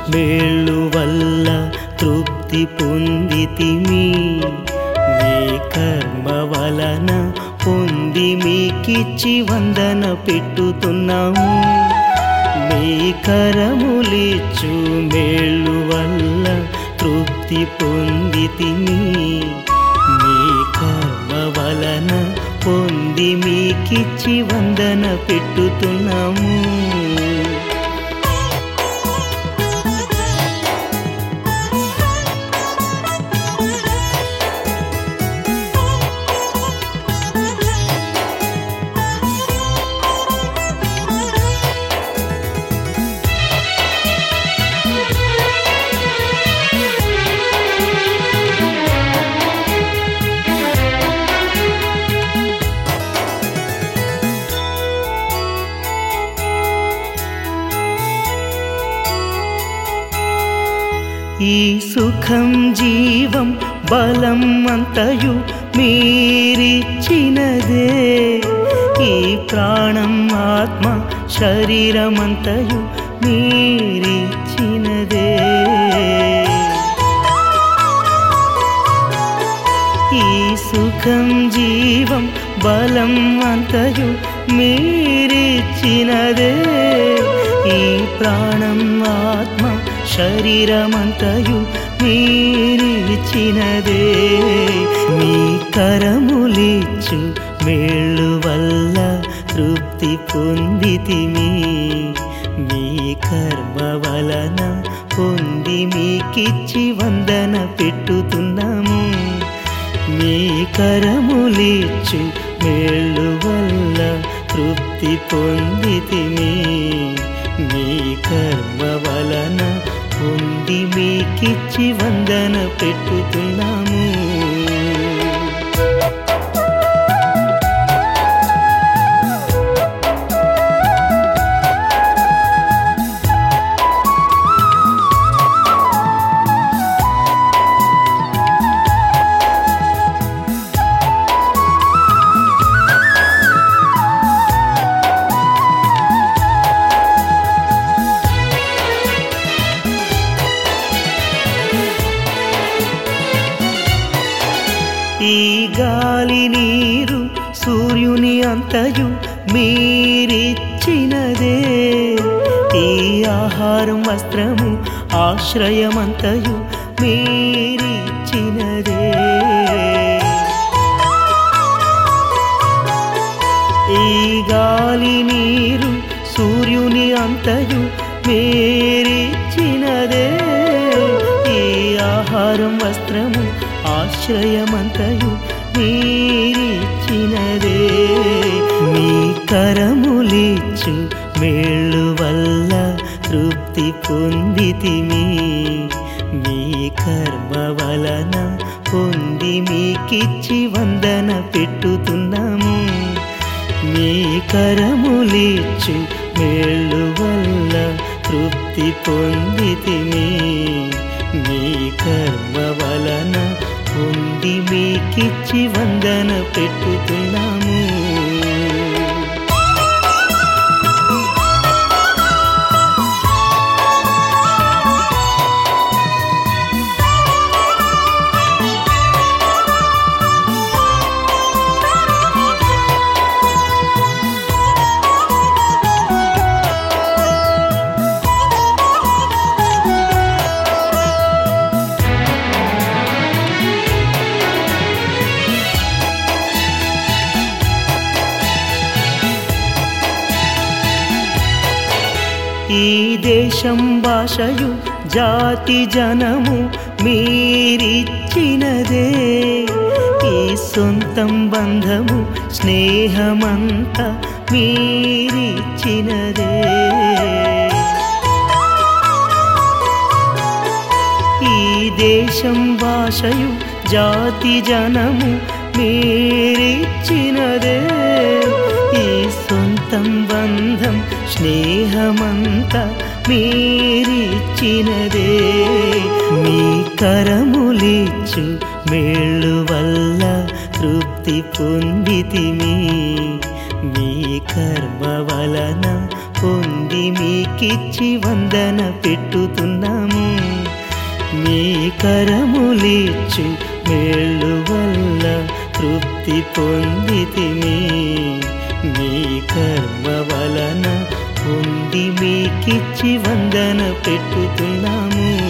మేళ్ళు వల్ల తృప్తి పొందితిమి మీ కర్మ వలన పొంది మీకిచ్చి వందన పెట్టుతున్నాము మీ కరములిచ్చు మేళ్ళు వల్ల తృప్తి పొందితిమి మీ కర్మ వలన పొంది మీకిచ్చి వందన పెట్టుతున్నాము ఈ సుఖం జీవం బలం అంతయు మీరిచ్చినదే ఈ ప్రాణం ఆత్మ శరీరమంతయు మీరిచ్చినదే ఈ సుఖం జీవం బలం అంతయు మీరిచ్చినదే ఈ ప్రాణం ఆత్మ శరీరమంతయు మీరిచ్చినదే మీ కరములిచ్చు మేళ్ళు వల్ల తృప్తి పొందితిమి మీ కర్మ వలన పొంది మీకిచ్చి వందన పెట్టుతున్నాము మీ కరములిచ్చు మేళ్ళు వల్ల తృప్తి పొందితిమి మీ కర్మ వలన పొంది మీకిచ్చి వందన పెట్టుతున్నాము ఈ గాలి నీరు సూర్యుని అంతయు మీరిచ్చినదే ఈ ఆహారం వస్త్రము ఆశ్రయమంతయు మీరిచ్చినదే ఈ గాలి నీరు సూర్యుని అంతయు మీరిచ్చినదే ఈ ఆహారం వస్త్రము ఆశ్రయమంతయు మీరిచ్చినదే మీ కరములిచ్చు మేళ్ళు వల్ల తృప్తి పొందితిమి మీ కర్మ వలన పొంది మీకిచ్చి వందన పెట్టుతున్నాము మీ కరములిచ్చు మేళ్ళు వల్ల తృప్తి పొందితిమి మీ కర్మ వలన పొంది మీకిచ్చి వందన పెట్టుతున్నాము ఈ దేశం భాషయు జాతి జనము మీరిచ్చినదే ఈ సొంతం బంధము స్నేహమంతా మీరిచ్చినదే ఈ దేశం భాషయు జాతి జనము మీరిచ్చినదే ఈ సొంతం బంధం స్నేహమంతా మీరిచ్చినదే మీ కరములిచ్చు మేళ్ళు వల్ల తృప్తి పొందితిమి మీ కర్మ వలన పొంది మీకిచ్చి వందన పెట్టుతున్నాము మీ కరములిచ్చు మేళ్ళు వల్ల తృప్తి పొందితిమి మీ కర్మ వలన పొంది మీకిచ్చి వందన పెట్టుతున్నాము